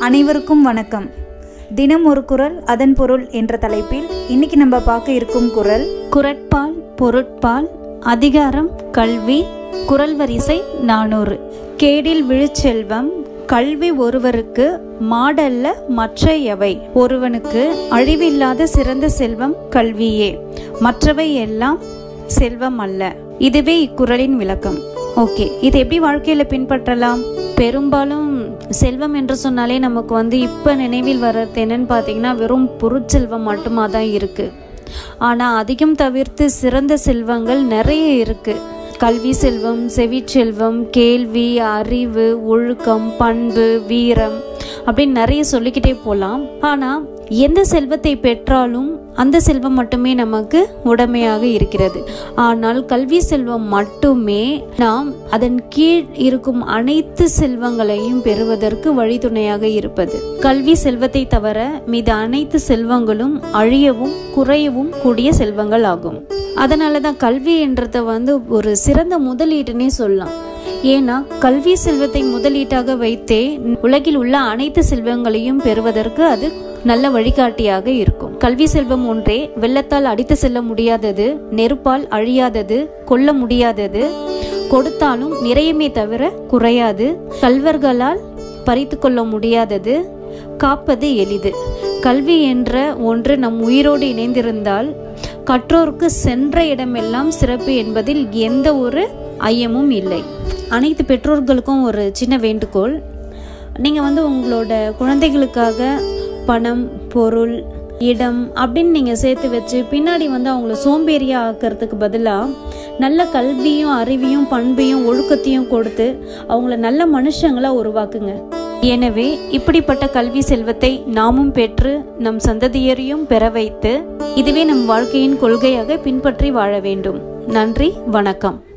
அனைவருக்கும் வணக்கம் தினம் ஒரு குரல் அதன் பொருள் என்ற தலைப்பில் இன்னைக்கு நம்ம பார்க்க இருக்கும் குரல் குரட்பால் பொருட்பால் அதிகாரம் கல்வி குரல் வரிசை நானூறு கேடில் விழுச்செல்வம் கல்வி ஒருவருக்கு மாடல்ல மற்ற எவை ஒருவனுக்கு அழிவில்லாத சிறந்த செல்வம் கல்வியே மற்றவை எல்லாம் செல்வம் அல்ல இதுவே இக்குறளின் விளக்கம் ஓகே இது எப்படி வாழ்க்கையில பின்பற்றலாம் பெரும்பாலும் செல்வம் என்று சொன்னாலே நமக்கு வந்து இப்போ நினைவில் வர்றது என்னன்னு பார்த்தீங்கன்னா வெறும் பொருட்செல்வம் மட்டுமா தான் இருக்கு ஆனால் அதிகம் தவிர்த்து சிறந்த செல்வங்கள் நிறைய இருக்கு கல்வி செல்வம் செவிச்செல்வம் கேள்வி அறிவு ஒழுக்கம் பண்பு வீரம் அப்படின்னு நிறைய சொல்லிக்கிட்டே போகலாம் ஆனால் எந்த செல்வத்தை பெற்றாலும் அந்த செல்வம் மட்டுமே நமக்கு உடமையாக இருக்கிறது ஆனால் கல்வி செல்வம் மட்டுமே நாம் அதன் கீழ் இருக்கும் அனைத்து செல்வங்களையும் பெறுவதற்கு வழித்துணையாக இருப்பது கல்வி செல்வத்தை தவிர மீது அனைத்து செல்வங்களும் அழியவும் குறையவும் கூடிய செல்வங்கள் ஆகும் அதனால தான் கல்வி என்றதை வந்து ஒரு சிறந்த முதலீடுன்னே சொல்லலாம் ஏன்னா கல்வி செல்வத்தை முதலீட்டாக வைத்தே உலகில் உள்ள அனைத்து செல்வங்களையும் பெறுவதற்கு அது நல்ல வழிகாட்டியாக இருக்கும் கல்வி செல்வம் ஒன்றே வெள்ளத்தால் அடித்து செல்ல முடியாதது நெருப்பால் அழியாதது கொல்ல முடியாதது கொடுத்தாலும் நிறையுமே தவிர குறையாது கல்வர்களால் பறித்து கொள்ள முடியாதது காப்பது எளிது கல்வி என்ற ஒன்று நம் உயிரோடு இணைந்திருந்தால் கற்றோருக்கு சென்ற இடமெல்லாம் சிறப்பு என்பதில் எந்த ஒரு ஐயமும் இல்லை அனைத்து பெற்றோர்களுக்கும் ஒரு சின்ன வேண்டுகோள் நீங்கள் வந்து உங்களோட குழந்தைகளுக்காக பணம் பொருள் இடம் அப்படின்னு நீங்கள் சேர்த்து வச்சு பின்னாடி வந்து அவங்கள சோம்பேறியாக ஆக்கிறதுக்கு பதிலாக நல்ல கல்வியும் அறிவையும் பண்பையும் ஒழுக்கத்தையும் கொடுத்து அவங்கள நல்ல மனுஷங்களா உருவாக்குங்க எனவே இப்படிப்பட்ட கல்வி செல்வத்தை நாமும் பெற்று நம் சந்ததியரையும் பெற வைத்து இதுவே நம் வாழ்க்கையின் கொள்கையாக பின்பற்றி வாழ வேண்டும் நன்றி வணக்கம்